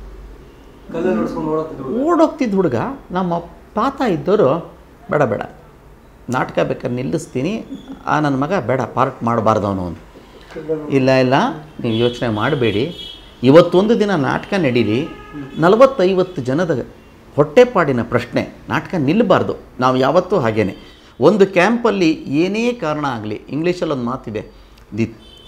ಓಡೋಗ್ತಿದ್ದ ಹುಡುಗ ನಮ್ಮ ತಾತ ಇದ್ದವರು ಬೇಡ ಬೇಡ ನಾಟಕ ಬೇಕಾದ್ರೆ ನಿಲ್ಲಿಸ್ತೀನಿ ಆ ನನ್ನ ಮಗ ಬೇಡ ಪಾರ್ಟ್ ಮಾಡಬಾರ್ದು ಅವನು ಅಂತ ಇಲ್ಲ ಇಲ್ಲ ನೀವು ಯೋಚನೆ ಮಾಡಬೇಡಿ ಇವತ್ತೊಂದು ದಿನ ನಾಟಕ ನಡೀಲಿ ನಲವತ್ತೈವತ್ತು ಜನದ ಹೊಟ್ಟೆಪಾಡಿನ ಪ್ರಶ್ನೆ ನಾಟಕ ನಿಲ್ಲಬಾರ್ದು ನಾವು ಯಾವತ್ತೂ ಹಾಗೇನೆ ಒಂದು ಕ್ಯಾಂಪಲ್ಲಿ ಏನೇ ಕಾರಣ ಆಗಲಿ ಇಂಗ್ಲೀಷಲ್ಲಿ ಒಂದು ಮಾತಿದೆ the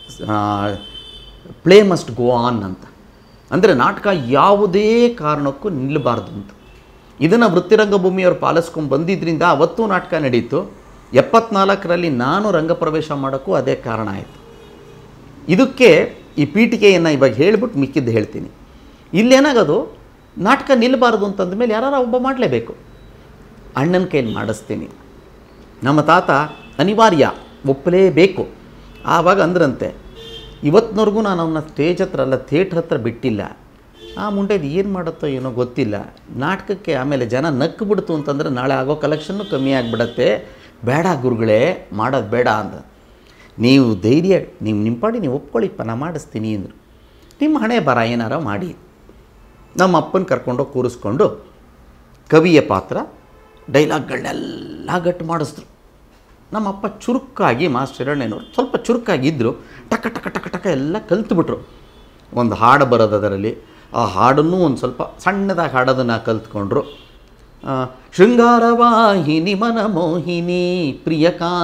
play must go on ಅಂತ ಅಂದರೆ ನಾಟಕ ಯಾವುದೇ ಕಾರಣಕ್ಕೂ ನಿಲ್ಲಬಾರ್ದು ಅಂತ ಇದನ್ನು ವೃತ್ತಿರಂಗಭೂಮಿಯವರು ಪಾಲಿಸ್ಕೊಂಡು ಬಂದಿದ್ದರಿಂದ ಅವತ್ತೂ ನಾಟಕ ನಡೀತು ಎಪ್ಪತ್ನಾಲ್ಕರಲ್ಲಿ ನಾನು ರಂಗಪ್ರವೇಶ ಮಾಡೋಕ್ಕೂ ಅದೇ ಕಾರಣ ಆಯಿತು ಇದಕ್ಕೆ ಈ ಪೀಠಿಕೆಯನ್ನು ಇವಾಗ ಹೇಳ್ಬಿಟ್ಟು ಮಿಕ್ಕಿದ್ದು ಹೇಳ್ತೀನಿ ಇಲ್ಲೇನಾಗೋದು ನಾಟಕ ನಿಲ್ಲಬಾರ್ದು ಅಂತಂದ ಮೇಲೆ ಯಾರು ಒಬ್ಬ ಮಾಡಲೇಬೇಕು ಅಣ್ಣನ ಕೈಲಿ ಮಾಡಿಸ್ತೀನಿ ನಮ್ಮ ತಾತ ಅನಿವಾರ್ಯ ಒಪ್ಪಲೇಬೇಕು ಆವಾಗ ಅಂದ್ರಂತೆ ಇವತ್ತಿನವರೆಗೂ ನಾನು ಅವನ್ನ ಸ್ಟೇಜ್ ಹತ್ರ ಅಲ್ಲ ಥಿಯೇಟ್ರ್ ಹತ್ರ ಬಿಟ್ಟಿಲ್ಲ ಆ ಮುಂಡೆದು ಏನು ಮಾಡುತ್ತೋ ಏನೋ ಗೊತ್ತಿಲ್ಲ ನಾಟಕಕ್ಕೆ ಆಮೇಲೆ ಜನ ನಕ್ಕು ಬಿಡ್ತು ಅಂತಂದರೆ ನಾಳೆ ಆಗೋ ಕಲೆಕ್ಷನ್ನು ಕಮ್ಮಿ ಆಗಿಬಿಡತ್ತೆ ಬೇಡ ಗುರುಗಳೇ ಮಾಡೋದು ಬೇಡ ಅಂತ ನೀವು ಧೈರ್ಯ ನೀವು ನಿಮ್ಮ ಪಾಡಿ ನೀವು ಒಪ್ಕೊಳ್ಳಿಪ್ಪ ನಾ ಮಾಡಿಸ್ತೀನಿ ಅಂದರು ನಿಮ್ಮ ಹಣೆ ಬರ ಏನಾರ ಮಾಡಿ ನಮ್ಮ ಅಪ್ಪನ ಕರ್ಕೊಂಡೋಗಿ ಕೂರಿಸ್ಕೊಂಡು ಕವಿಯ ಪಾತ್ರ ಡೈಲಾಗ್ಗಳನ್ನೆಲ್ಲ ಗಟ್ಟು ಮಾಡಿಸಿದ್ರು ನಮ್ಮಪ್ಪ ಚುರುಕಾಗಿ ಮಾಸ್ಟರ್ ಹಿರಣ್ಣನವರು ಸ್ವಲ್ಪ ಚುರುಕಾಗಿದ್ದರು ಟಕ ಟಕ ಟಕ ಟಕ ಎಲ್ಲ ಕಲ್ತ್ಬಿಟ್ರು ಒಂದು ಹಾಡು ಬರೋದು ಅದರಲ್ಲಿ ಆ ಹಾಡನ್ನು ಒಂದು ಸ್ವಲ್ಪ ಸಣ್ಣದಾಗಿ ಹಾಡೋದನ್ನು ಕಲ್ತ್ಕೊಂಡ್ರು ಆ, ಶೃಂಗಾರವಾಹಿನಿ ಮನಮೋಹಿನಿ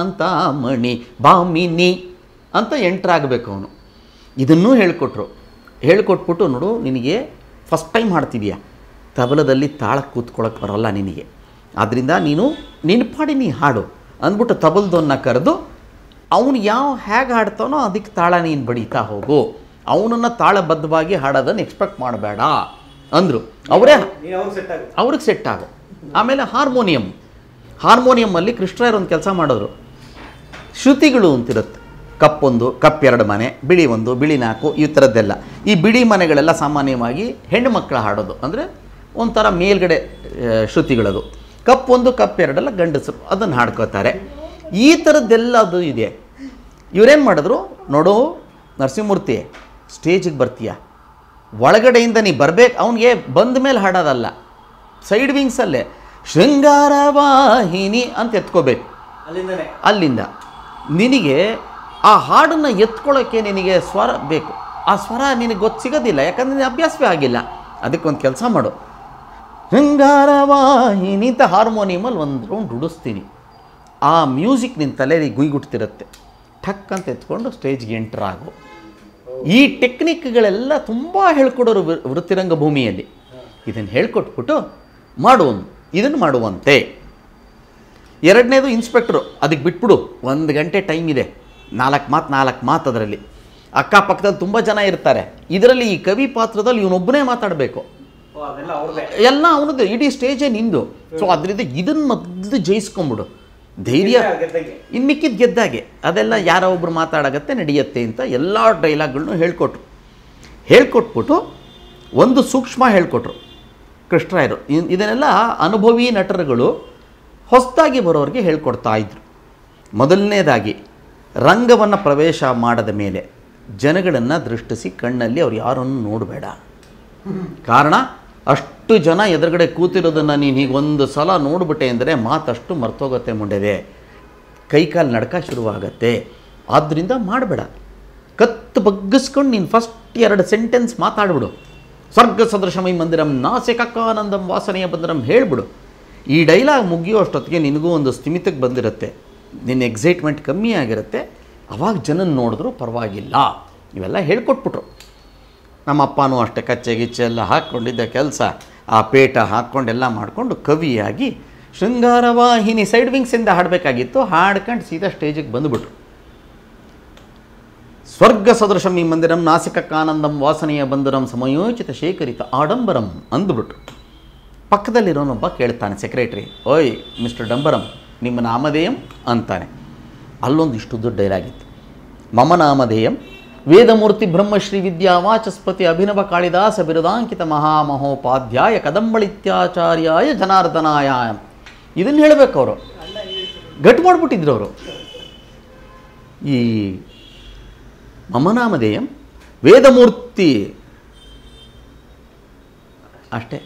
ಪ್ರಿಯಕಾಂತಾಮಣಿ ಬಾಮಿನಿ ಅಂತ ಎಂಟ್ರಾಗಬೇಕು ಅವನು ಇದನ್ನೂ ಹೇಳಿಕೊಟ್ರು ಹೇಳ್ಕೊಟ್ಬಿಟ್ಟು ನೋಡು ನಿನಗೆ ಫಸ್ಟ್ ಟೈಮ್ ಹಾಡ್ತಿದ್ಯಾ ತಬಲದಲ್ಲಿ ತಾಳಕ್ಕೆ ಕೂತ್ಕೊಳ್ಳೋಕೆ ಬರೋಲ್ಲ ನಿನಗೆ ಆದ್ದರಿಂದ ನೀನು ನಿನ್ನ ಪಾಡಿ ನೀ ಹಾಡು ಅಂದ್ಬಿಟ್ಟು ತಬಲ್ದವನ್ನ ಕರೆದು ಅವನು ಯಾವ ಹೇಗೆ ಹಾಡ್ತಾನೋ ಅದಕ್ಕೆ ತಾಳ ನೀನು ಬಡಿತಾ ಹೋಗು ಅವನನ್ನು ತಾಳಬದ್ಧವಾಗಿ ಹಾಡೋದನ್ನು ಎಕ್ಸ್ಪೆಕ್ಟ್ ಮಾಡಬೇಡ ಅಂದರು ಅವರೇ ಅವ್ರಿಗೆ ಸೆಟ್ ಆಗು ಆಮೇಲೆ ಹಾರ್ಮೋನಿಯಂ ಹಾರ್ಮೋನಿಯಮ್ಮಲ್ಲಿ ಕೃಷ್ಣರಾಯರು ಒಂದು ಕೆಲಸ ಮಾಡೋರು ಶ್ರುತಿಗಳು ಅಂತಿರುತ್ತೆ ಕಪ್ಪೊಂದು ಕಪ್ ಎರಡು ಮನೆ ಬಿಳಿ ಒಂದು ಬಿಳಿ ನಾಲ್ಕು ಈ ಥರದ್ದೆಲ್ಲ ಈ ಬಿಳಿ ಮನೆಗಳೆಲ್ಲ ಸಾಮಾನ್ಯವಾಗಿ ಹೆಣ್ಣು ಮಕ್ಕಳು ಹಾಡೋದು ಅಂದರೆ ಒಂಥರ ಮೇಲ್ಗಡೆ ಆ, ಶ್ರುತಿಗಳದು ಕಪ್ ಒಂದು ಕಪ್ ಎರಡೆಲ್ಲ ಗಂಡಸರು ಅದನ್ನು ಹಾಡ್ಕೋತಾರೆ ಈ ಥರದ್ದೆಲ್ಲ ಅದು ಇದೆ ಇವರೇನು ಮಾಡಿದ್ರು ನೋಡು ನರಸಿಂಹಮೂರ್ತಿ ಸ್ಟೇಜಿಗೆ ಬರ್ತೀಯ ಒಳಗಡೆಯಿಂದ ನೀ ಬರ್ಬೇಕು ಅವನಿಗೆ ಬಂದ ಮೇಲೆ ಹಾಡೋದಲ್ಲ ಸೈಡ್ ವಿಂಗ್ಸಲ್ಲೇ ಶೃಂಗಾರ ವಾಹಿನಿ ಅಂತ ಎತ್ಕೋಬೇಕು ಅಲ್ಲಿಂದ ನಿನಗೆ ಆ ಹಾಡನ್ನು ಎತ್ಕೊಳ್ಳೋಕ್ಕೆ ನಿನಗೆ ಸ್ವರ ಬೇಕು ಆ ಸ್ವರ ನಿನಗೆ ಗೊತ್ತು ಸಿಗೋದಿಲ್ಲ ಯಾಕಂದರೆ ನಿನಗೆ ಅಭ್ಯಾಸವೇ ಆಗಿಲ್ಲ ಅದಕ್ಕೊಂದು ಕೆಲಸ ಮಾಡು ಶೃಂಗಾರ ವಾಹಿನಿ ಅಂತ ಹಾರ್ಮೋನಿಯಮಲ್ಲಿ ಒಂದು ರೌಂಡ್ ಉಡಿಸ್ತೀನಿ ಆ ಮ್ಯೂಸಿಕ್ ನಿನ್ನ ತಲೆಯಲ್ಲಿ ಗುಯ್ಗುಟ್ತಿರುತ್ತೆ ಠಕ್ ಅಂತ ಎತ್ಕೊಂಡು ಸ್ಟೇಜ್ಗೆ ಎಂಟರ್ ಆಗು ಈ ಟೆಕ್ನಿಕ್ಗಳೆಲ್ಲ ತುಂಬ ಹೇಳ್ಕೊಡೋರು ವೃ- ವೃತ್ತಿರಂಗ ಭೂಮಿಯಲ್ಲಿ ಇದನ್ನು ಹೇಳ್ಕೊಟ್ಬಿಟ್ಟು ಮಾಡುವನು ಇದನ್ನು ಮಾಡುವಂತೆ ಎರಡನೇದು ಇನ್ಸ್ಪೆಕ್ಟ್ರು ಅದಕ್ಕೆ ಬಿಟ್ಬಿಡು ಒಂದು ಗಂಟೆ ಟೈಮ್ ಇದೆ ನಾಲ್ಕು ಮಾತು ನಾಲ್ಕು ಮಾತು ಅದರಲ್ಲಿ ಅಕ್ಕಪಕ್ಕದಲ್ಲಿ ತುಂಬ ಜನ ಇರ್ತಾರೆ ಇದರಲ್ಲಿ ಈ ಕವಿ ಪಾತ್ರದಲ್ಲಿ ಇವನೊಬ್ಬನೇ ಮಾತಾಡಬೇಕು ಎಲ್ಲ ಅವನದ್ದು ಇಡೀ ಸ್ಟೇಜೇ ನಿಂದು ಸೊ ಅದರಿಂದ ಇದನ್ನು ಮೊದಲು ಜಯಿಸ್ಕೊಂಬಿಡು ಧೈರ್ಯ ಇನ್ನು ಮಿಕ್ಕಿದ ಗೆದ್ದಾಗೆ ಅದೆಲ್ಲ ಯಾರೋ ಒಬ್ರು ಮಾತಾಡಗತ್ತೆ ನಡೆಯುತ್ತೆ ಅಂತ ಎಲ್ಲ ಡೈಲಾಗ್ಗಳನ್ನೂ ಹೇಳ್ಕೊಟ್ರು ಹೇಳ್ಕೊಟ್ಬಿಟ್ಟು ಒಂದು ಸೂಕ್ಷ್ಮ ಹೇಳ್ಕೊಟ್ರು ಕೃಷ್ಣರಾಯರು ಇನ್- ಇದನ್ನೆಲ್ಲ ಅನುಭವಿ ನಟರುಗಳು ಹೊಸದಾಗಿ ಬರೋರಿಗೆ ಹೇಳ್ಕೊಡ್ತಾ ಇದ್ರು ಮೊದಲನೇದಾಗಿ ರಂಗವನ್ನು ಪ್ರವೇಶ ಮಾಡದ ಮೇಲೆ ಜನಗಳನ್ನು ದೃಷ್ಟಿಸಿ ಕಣ್ಣಲ್ಲಿ ಅವ್ರು ಯಾರನ್ನು ನೋಡಬೇಡ ಕಾರಣ ಅಷ್ಟು ಜನ ಎದುರುಗಡೆ ಕೂತಿರೋದನ್ನು ನೀನು ಹೀಗೆ ಒಂದು ಸಲ ನೋಡ್ಬಿಟ್ಟೆ ಅಂದರೆ ಮಾತಷ್ಟು ಮರ್ತೋಗುತ್ತೆ ಮುಂಡೆದೆ ಕೈಕಾಲು ನಡ್ಕ ಶುರುವಾಗತ್ತೆ ಆದ್ದರಿಂದ ಮಾಡಬೇಡ ಕತ್ತು ಬಗ್ಗಿಸ್ಕೊಂಡು ನೀನು ಫಸ್ಟ್ ಎರಡು ಸೆಂಟೆನ್ಸ್ ಮಾತಾಡ್ಬಿಡು ಸ್ವರ್ಗ ಸದೃಶಮೈ ಮಂದಿರಂ ನಾಸಿಕಾನಂದಂ ವಾಸನೆಯ ಬಂದಿರಂ ಹೇಳ್ಬಿಡು ಈ ಡೈಲಾಗ್ ಮುಗಿಯೋ ಅಷ್ಟೊತ್ತಿಗೆ ನಿನಗೂ ಒಂದು ಸ್ಥಿಮಿತಕ್ಕೆ ಬಂದಿರುತ್ತೆ ನಿನ್ನ ಎಕ್ಸೈಟ್ಮೆಂಟ್ ಕಮ್ಮಿ ಆಗಿರುತ್ತೆ ಅವಾಗ ಜನನ ನೋಡಿದ್ರು ಪರವಾಗಿಲ್ಲ ಇವೆಲ್ಲ ಹೇಳ್ಕೊಟ್ಬಿಟ್ರು ನಮ್ಮ ಅಪ್ಪನೂ ಅಷ್ಟೇ ಕಚ್ಚೆ ಗಿಚ್ಚೆ ಎಲ್ಲ ಹಾಕ್ಕೊಂಡಿದ್ದ ಕೆಲಸ ಆ ಪೇಟ ಹಾಕ್ಕೊಂಡೆಲ್ಲ ಮಾಡಿಕೊಂಡು ಕವಿಯಾಗಿ ಶೃಂಗಾರವಾಹಿನಿ ಸೈಡ್ ವಿಂಗ್ಸಿಂದ ಹಾಡಬೇಕಾಗಿತ್ತು ಹಾಡ್ಕೊಂಡು ಸೀದಾ ಸ್ಟೇಜಿಗೆ ಬಂದುಬಿಟ್ರು ಸ್ವರ್ಗ ಸದೃಶಂ ಈ ಮಂದಿರಂ ನಾಸಿಕಕ್ಕಾನಂದಂ ವಾಸನೆಯ ಬಂದರಂ ಸಮಯೋಚಿತ ಶೇಖರಿತ ಆಡಂಬರಂ ಅಂದುಬಿಟ್ರು ಪಕ್ಕದಲ್ಲಿರೋನೊಬ್ಬ ಕೇಳ್ತಾನೆ ಸೆಕ್ರೆಟ್ರಿ ಓಯ್ ಮಿಸ್ಟರ್ ಡಂಬರಂ ನಿಮ್ಮ ನಾಮಧೇಯಂ ಅಂತಾನೆ ಅಲ್ಲೊಂದು ಇಷ್ಟು ದೊಡ್ಡ ಡೈಲಾಗಿತ್ತು ಮಮ ನಾಮಧೇಯಂ ವೇದಮೂರ್ತಿ ಬ್ರಹ್ಮಶ್ರೀ ವಿದ್ಯಾ ವಾಚಸ್ಪತಿ ಅಭಿನವ ಕಾಳಿದಾಸ ಬಿರುದಾಂಕಿತ ಮಹಾಮಹೋಪಾಧ್ಯಾಯ ಕದಂಬಳಿತ್ಯಾಚಾರ್ಯಾಯ ಜನಾರ್ದನಾಯ ಇದನ್ನು ಹೇಳಬೇಕು ಅವರು ಗಟ್ಟು ಮಾಡಿಬಿಟ್ಟಿದ್ರು ಅವರು ಈ ಮಮನಾಮಧೇಯಂ ವೇದಮೂರ್ತಿ ಅಷ್ಟೇ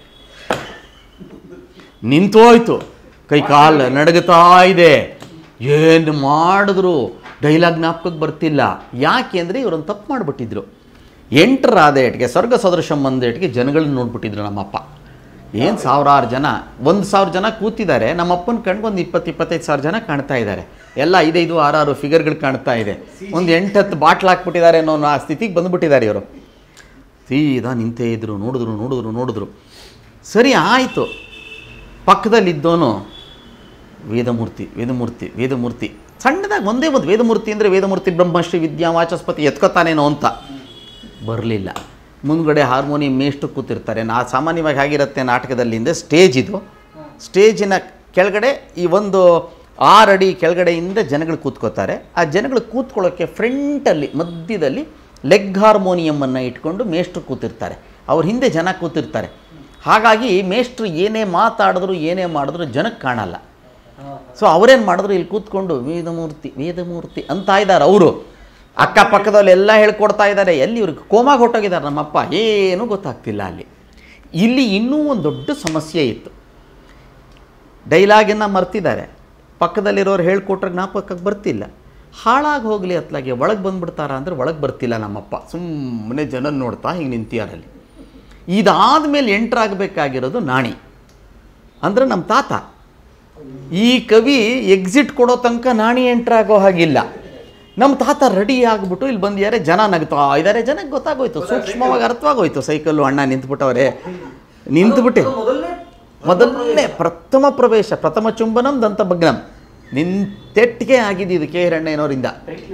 ನಿಂತೋಯ್ತು ಕೈ ಕಾಲು ನಡಗುತ್ತಾ ಇದೆ ಏನು ಮಾಡಿದ್ರು ಡೈಲಾಗ್ ಜ್ಞಾಪಕಕ್ಕೆ ಬರ್ತಿಲ್ಲ ಯಾಕೆ ಅಂದರೆ ಇವರೊಂದು ತಪ್ಪು ಮಾಡಿಬಿಟ್ಟಿದ್ರು ಎಂಟರಾದ ಏಟ್ಗೆ ಸ್ವರ್ಗ ಸದೃಶಂ ಅಂದ ಏಟ್ಗೆ ಜನಗಳನ್ನ ನೋಡ್ಬಿಟ್ಟಿದ್ರು ನಮ್ಮಪ್ಪ ಏನು ಸಾವಿರಾರು ಜನ ಒಂದು ಸಾವಿರ ಜನ ಕೂತಿದ್ದಾರೆ ನಮ್ಮಪ್ಪನ ಕಣ್ಗೆ ಒಂದು ಇಪ್ಪತ್ತು ಇಪ್ಪತ್ತೈದು ಸಾವಿರ ಜನ ಕಾಣ್ತಾ ಇದ್ದಾರೆ ಎಲ್ಲ ಐದೈದು ಆರಾರು ಫಿಗರ್ಗಳು ಕಾಣ್ತಾ ಇದೆ ಒಂದು ಎಂಟು ಹತ್ತು ಬಾಟ್ಲ್ ಹಾಕ್ಬಿಟ್ಟಿದ್ದಾರೆ ಅನ್ನೋ ಆ ಸ್ಥಿತಿಗೆ ಬಂದುಬಿಟ್ಟಿದ್ದಾರೆ ಇವರು ಸೀದಾ ನಿಂತೇ ಇದ್ರು ನೋಡಿದ್ರು ನೋಡಿದ್ರು ನೋಡಿದ್ರು ಸರಿ ಆಯಿತು ಪಕ್ಕದಲ್ಲಿದ್ದವನು ವೇದಮೂರ್ತಿ ವೇದಮೂರ್ತಿ ವೇದಮೂರ್ತಿ ಸಣ್ಣದಾಗಿ ಒಂದೇ ಒಂದು ವೇದಮೂರ್ತಿ ಅಂದರೆ ವೇದಮೂರ್ತಿ ಬ್ರಹ್ಮಶ್ರೀ ವಿದ್ಯಾ ವಾಚಸ್ಪತಿ ಎತ್ಕೊತಾನೇನೋ ಅಂತ ಬರಲಿಲ್ಲ ಮುಂದ್ಗಡೆ ಹಾರ್ಮೋನಿಯಂ ಮೇಷ್ಟು ಕೂತಿರ್ತಾರೆ ನಾ ಸಾಮಾನ್ಯವಾಗಿ ಆಗಿರುತ್ತೆ ನಾಟಕದಲ್ಲಿ ಅಂದರೆ ಸ್ಟೇಜ್ ಇದು ಸ್ಟೇಜಿನ ಕೆಳಗಡೆ ಈ ಒಂದು ಆರು ಅಡಿ ಕೆಳಗಡೆಯಿಂದ ಜನಗಳು ಕೂತ್ಕೋತಾರೆ ಆ ಜನಗಳು ಕೂತ್ಕೊಳ್ಳೋಕ್ಕೆ ಫ್ರಂಟಲ್ಲಿ ಮಧ್ಯದಲ್ಲಿ ಲೆಗ್ ಹಾರ್ಮೋನಿಯಮನ್ನು ಇಟ್ಕೊಂಡು ಮೇಷ್ಟ್ರು ಕೂತಿರ್ತಾರೆ ಅವ್ರ ಹಿಂದೆ ಜನ ಕೂತಿರ್ತಾರೆ ಹಾಗಾಗಿ ಮೇಷ್ಟ್ರು ಏನೇ ಮಾತಾಡಿದ್ರು ಏನೇ ಮಾಡಿದ್ರು ಜನಕ್ಕೆ ಕಾಣಲ್ಲ ಸೊ ಅವರೇನು ಮಾಡಿದ್ರು ಇಲ್ಲಿ ಕೂತ್ಕೊಂಡು ವೇದಮೂರ್ತಿ ವೇದಮೂರ್ತಿ ಅಂತ ಇದ್ದಾರೆ ಅವರು ಅಕ್ಕಪಕ್ಕದಲ್ಲಿ ಎಲ್ಲ ಹೇಳ್ಕೊಡ್ತಾ ಇದ್ದಾರೆ ಎಲ್ಲಿ ಇವ್ರಿಗೆ ಕೋಮಾಗ ಹೊಟ್ಟೋಗಿದ್ದಾರೆ ನಮ್ಮಪ್ಪ ಏನೂ ಗೊತ್ತಾಗ್ತಿಲ್ಲ ಅಲ್ಲಿ ಇಲ್ಲಿ ಇನ್ನೂ ಒಂದು ದೊಡ್ಡ ಸಮಸ್ಯೆ ಇತ್ತು ಡೈಲಾಗನ್ನು ಮರ್ತಿದ್ದಾರೆ ಪಕ್ಕದಲ್ಲಿರೋರು ಹೇಳ್ಕೊಟ್ರೆ ಜ್ಞಾಪಕಕ್ಕೆ ಬರ್ತಿಲ್ಲ ಹಾಳಾಗಿ ಹೋಗಲಿ ಅತ್ಲಾಗೆ ಒಳಗೆ ಬಂದ್ಬಿಡ್ತಾರ ಅಂದರೆ ಒಳಗೆ ಬರ್ತಿಲ್ಲ ನಮ್ಮಪ್ಪ ಸುಮ್ಮನೆ ಜನ ನೋಡ್ತಾ ಹಿಂಗೆ ನಿಂತಿಯಾರಲ್ಲಿ ಇದಾದ ಮೇಲೆ ಎಂಟ್ರಾಗಬೇಕಾಗಿರೋದು ನಾಣಿ ಅಂದರೆ ನಮ್ಮ ತಾತ ಈ ಕವಿ ಎಕ್ಸಿಟ್ ಕೊಡೋ ತನಕ ನಾಣಿ ಎಂಟ್ರಾಗೋ ಹಾಗಿಲ್ಲ ನಮ್ಮ ತಾತ ರೆಡಿ ಆಗಿಬಿಟ್ಟು ಇಲ್ಲಿ ಬಂದಿದ್ದಾರೆ ಜನ ನಗ್ತಾ ಇದ್ದಾರೆ ಜನಕ್ಕೆ ಗೊತ್ತಾಗೋಯ್ತು ಸೂಕ್ಷ್ಮವಾಗಿ ಅರ್ಥವಾಗೋಯ್ತು ಸೈಕಲ್ಲು ಅಣ್ಣ ನಿಂತ್ಬಿಟ್ಟವ್ರೆ ನಿಂತುಬಿಟ್ಟೆ ಮೊದಲನೇ ಪ್ರಥಮ ಪ್ರವೇಶ ಪ್ರಥಮ ಚುಂಬನಂ ದಂತ ಭಗ್ನಂ ನಿಂತೆಟ್ಟಿಗೆ ಆಗಿದೆ ಇದು ಕೆ ಹಿರಣ್ಣಯ್ಯನವರಿಂದ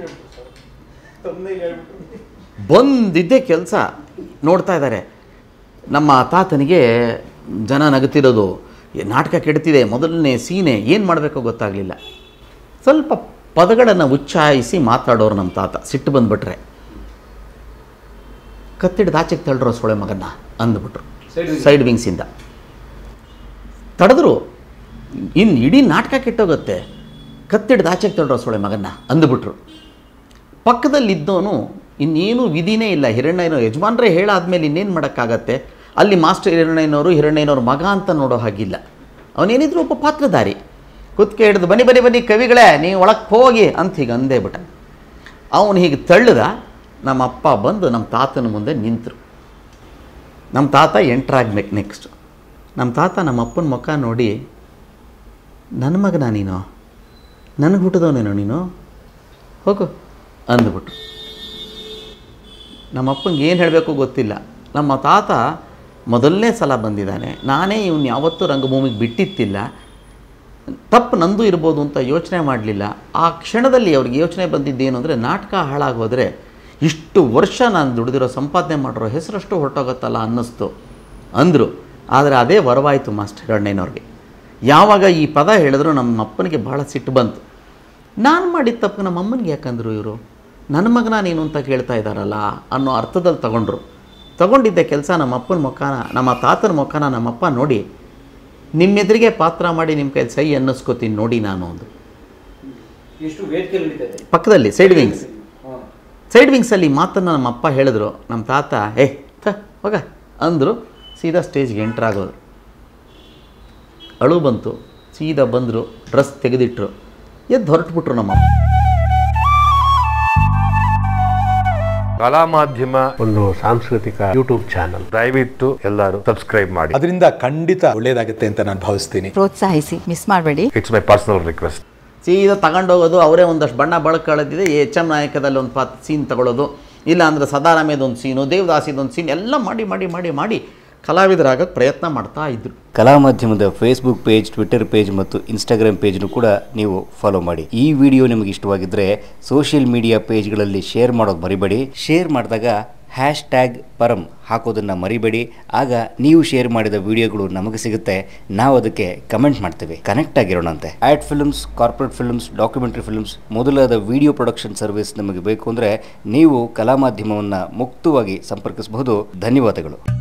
ಬಂದಿದ್ದೇ ಕೆಲಸ ನೋಡ್ತಾ ಇದ್ದಾರೆ ನಮ್ಮ ತಾತನಿಗೆ ಜನ ನಗುತ್ತಿರೋದು ಏ, ನಾಟಕ ಕೆಡ್ತಿದೆ ಮೊದಲನೇ ಸೀನೆ ಏನು ಮಾಡಬೇಕೋ ಗೊತ್ತಾಗಲಿಲ್ಲ ಸ್ವಲ್ಪ ಪದಗಳನ್ನು ಉಚ್ಚಾಯಿಸಿ ಮಾತಾಡೋರು ನಮ್ಮ ತಾತ ಸಿಟ್ಟು ಬಂದುಬಿಟ್ರೆ ಕತ್ತಿಡ್ದು ಆಚೆಗೆ ತಳ್ಳಿರೋ ಸೊಳೆ ಮಗನ್ನ ಅಂದ್ಬಿಟ್ರು ಸೈಡ್ ವಿಂಗ್ಸಿಂದ ತಡೆದ್ರು ಇನ್ನು ಇಡೀ ನಾಟಕ ಕೆಟ್ಟೋಗುತ್ತೆ ಕತ್ತಿಡ್ದು ಆಚೆಗೆ ತಳ್ಳಿರೋ ಸೊಳೆ ಮಗನ್ನ ಅಂದ್ಬಿಟ್ರು ಪಕ್ಕದಲ್ಲಿದ್ದವನು ಇನ್ನೇನು ವಿಧಿನೇ ಇಲ್ಲ ಹಿರಣ್ಣಯ್ಯನವರು ಯಜಮಾನ್ರೇ ಹೇಳಾದ್ಮೇಲೆ ಇನ್ನೇನು ಮಾಡೋಕ್ಕಾಗತ್ತೆ ಅಲ್ಲಿ ಮಾಸ್ಟರ್ ಹಿರಣ್ಣಯ್ಯನವರು ಹಿರಣ್ಣಯ್ಯನವ್ರ ಮಗ ಅಂತ ನೋಡೋ ಹಾಗಿಲ್ಲ ಅವನೇನಿದ್ರು ಒಬ್ಬ ಪಾತ್ರಧಾರಿ ಕುತ್ಕೆ ಹಿಡಿದು ಬನ್ನಿ ಬನ್ನಿ ಬನ್ನಿ ಕವಿಗಳೇ ನೀವು ಒಳಗೆ ಹೋಗಿ ಅಂತ ಹೀಗೆ ಅಂದೇ ಬಿಟ್ಟ ಅವನು ಹೀಗೆ ತಳ್ಳಿದ ನಮ್ಮ ಅಪ್ಪ ಬಂದು ನಮ್ಮ ತಾತನ ಮುಂದೆ ನಿಂತರು ನಮ್ಮ ತಾತ ಎಂಟ್ರಾಗ್ಬೇಕು ನೆಕ್ಸ್ಟ್ ನಮ್ಮ ತಾತ ನಮ್ಮ ಅಪ್ಪನ ಮುಖ ನೋಡಿ ನನ್ನ ಮಗನ ನೀನು ನನಗೆ ಹುಟ್ಟಿದವನೇನೋ ನೀನು ಹೋಗು ಅಂದ್ಬಿಟ್ರು ನಮ್ಮ ಅಪ್ಪಂಗೆ ಏನು ಹೇಳಬೇಕು ಗೊತ್ತಿಲ್ಲ ನಮ್ಮ ತಾತ ಮೊದಲನೇ ಸಲ ಬಂದಿದ್ದಾನೆ ನಾನೇ ಇವನು ಯಾವತ್ತೂ ರಂಗಭೂಮಿಗೆ ಬಿಟ್ಟಿತ್ತಿಲ್ಲ ತಪ್ಪು ನಂದು ಇರ್ಬೋದು ಅಂತ ಯೋಚನೆ ಮಾಡಲಿಲ್ಲ ಆ ಕ್ಷಣದಲ್ಲಿ ಅವ್ರಿಗೆ ಯೋಚನೆ ಬಂದಿದ್ದೇನು ಅಂದರೆ ನಾಟಕ ಹಾಳಾಗೋದ್ರೆ ಇಷ್ಟು ವರ್ಷ ನಾನು ದುಡಿದಿರೋ ಸಂಪಾದನೆ ಮಾಡಿರೋ ಹೆಸರಷ್ಟು ಹೊರಟೋಗುತ್ತಲ್ಲ ಅನ್ನಿಸ್ತು ಅಂದರು ಆದರೆ ಅದೇ ವರವಾಯಿತು ಮಾಸ್ಟರ್ ಹಿರಣ್ಣಯ್ಯನವ್ರಿಗೆ ಯಾವಾಗ ಈ ಪದ ಹೇಳಿದ್ರು ನಮ್ಮ ಅಪ್ಪನಿಗೆ ಭಾಳ ಸಿಟ್ಟು ಬಂತು ನಾನು ಮಾಡಿದ ತಪ್ಪು ನಮ್ಮ ಅಮ್ಮನಿಗೆ ಯಾಕಂದ್ರು ಇವರು ನನ್ನ ಮಗನ ನೀನು ಅಂತ ಕೇಳ್ತಾ ಇದ್ದಾರಲ್ಲ ಅನ್ನೋ ಅರ್ಥದಲ್ಲಿ ತಗೊಂಡ್ರು ತಗೊಂಡಿದ್ದ ಕೆಲಸ ನಮ್ಮ ಅಪ್ಪನ ಮುಖಾನ ನಮ್ಮ ತಾತನ ಮುಖಾನ ನಮ್ಮಪ್ಪ ನೋಡಿ ನಿಮ್ಮೆದುರಿಗೆ ಪಾತ್ರ ಮಾಡಿ ನಿಮ್ಮ ಕೈಲಿ ಸೈ ಅನ್ನಿಸ್ಕೋತೀನಿ ನೋಡಿ ನಾನು ಒಂದು ಎಷ್ಟು ವೇದಿಕೆ ನಡೀತಾ ಇದೆ ಪಕ್ಕದಲ್ಲಿ ಸೈಡ್ ವಿಂಗ್ಸ್ ಹಾಂ ಸೈಡ್ ವಿಂಗ್ಸಲ್ಲಿ ಮಾತನ್ನು ನಮ್ಮ ಅಪ್ಪ ಹೇಳಿದ್ರು ನಮ್ಮ ತಾತ ಏ ಥ ಹೋಗ ಅಂದರು ಸೀದಾ ಸ್ಟೇಜ್ಗೆ ಎಂಟ್ರ್ ಆಗೋದು ಅಳು ಬಂತು ಸೀದಾ ಬಂದರು ಡ್ರೆಸ್ ತೆಗೆದಿಟ್ರು ಎದ್ದು ಹೊರಟ್ಬಿಟ್ರು ನಮ್ಮ ಅಪ್ಪ ಕಲಾ ಮಾಧ್ಯಮ ಒಂದು ಸಾಂಸ್ಕೃತಿಕ ಯೂಟ್ಯೂಬ್ ಚಾನಲ್ ದಯವಿಟ್ಟು ಎಲ್ಲರೂ ಸಬ್ಸ್ಕ್ರೈಬ್ ಮಾಡಿ ಅದರಿಂದ ಖಂಡಿತ ಒಳ್ಳೆಯದಾಗುತ್ತೆ ಅಂತ ನಾನು ಭಾವಿಸ್ತೀನಿ ಪ್ರೋತ್ಸಾಹಿಸಿ ಮಿಸ್ ಮಾಡಬೇಡಿ ಇಟ್ಸ್ ಮೈ ಪರ್ಸನಲ್ ರಿಕ್ವೆಸ್ಟ್ ಸೀದಾ ತಗೊಂಡೋಗೋದು ಅವರೇ ಒಂದಷ್ಟು ಬಣ್ಣ ಬಳಕೊಳ್ಳೋದಿದೆ ಎಚ್ ಎಮ್ ನಾಯಕದಲ್ಲಿ ಒಂದು ಪಾತ್ ಸೀನ್ ತಗೊಳ್ಳೋದು ಇಲ್ಲ ಅಂದರೆ ಸದಾರಾಮೇದೊಂದು ಸೀನು ದೇವದಾಸಿದೊಂದು ಸೀನ್ ಎಲ್ಲ ಮಾಡಿ ಮಾಡಿ ಮಾಡಿ ಮಾಡಿ ಕಲಾವಿದರಾಗೋಕ್ಕೆ ಪ್ರಯತ್ನ ಮಾಡ್ತಾ ಇದ್ರು ಕಲಾ ಮಾಧ್ಯಮದ ಫೇಸ್ಬುಕ್ ಪೇಜ್ ಟ್ವಿಟರ್ ಪೇಜ್ ಮತ್ತು ಇನ್ಸ್ಟಾಗ್ರಾಮ್ ಪೇಜ್ನು ಕೂಡ ನೀವು ಫಾಲೋ ಮಾಡಿ ಈ ವಿಡಿಯೋ ನಿಮಗೆ ಇಷ್ಟವಾಗಿದ್ದರೆ ಸೋಷಿಯಲ್ ಮೀಡಿಯಾ ಪೇಜ್ಗಳಲ್ಲಿ ಶೇರ್ ಮಾಡೋದು ಮರಿಬೇಡಿ ಶೇರ್ ಮಾಡಿದಾಗ ಹ್ಯಾಶ್ ಟ್ಯಾಗ್ ಪರಂ ಹಾಕೋದನ್ನು ಮರಿಬೇಡಿ ಆಗ ನೀವು ಶೇರ್ ಮಾಡಿದ ವಿಡಿಯೋಗಳು ನಮಗೆ ಸಿಗುತ್ತೆ ನಾವು ಅದಕ್ಕೆ ಕಮೆಂಟ್ ಮಾಡ್ತೇವೆ ಕನೆಕ್ಟ್ ಆಗಿರೋಣಂತೆ ad films corporate films documentary films ಮೊದಲಾದ ವಿಡಿಯೋ ಪ್ರೊಡಕ್ಷನ್ ಸರ್ವಿಸ್ ನಮಗೆ ಬೇಕು ಅಂದರೆ ನೀವು ಕಲಾ ಮಾಧ್ಯಮವನ್ನು ಮುಕ್ತವಾಗಿ ಸಂಪರ್ಕಿಸಬಹುದು ಧನ್ಯವಾದಗಳು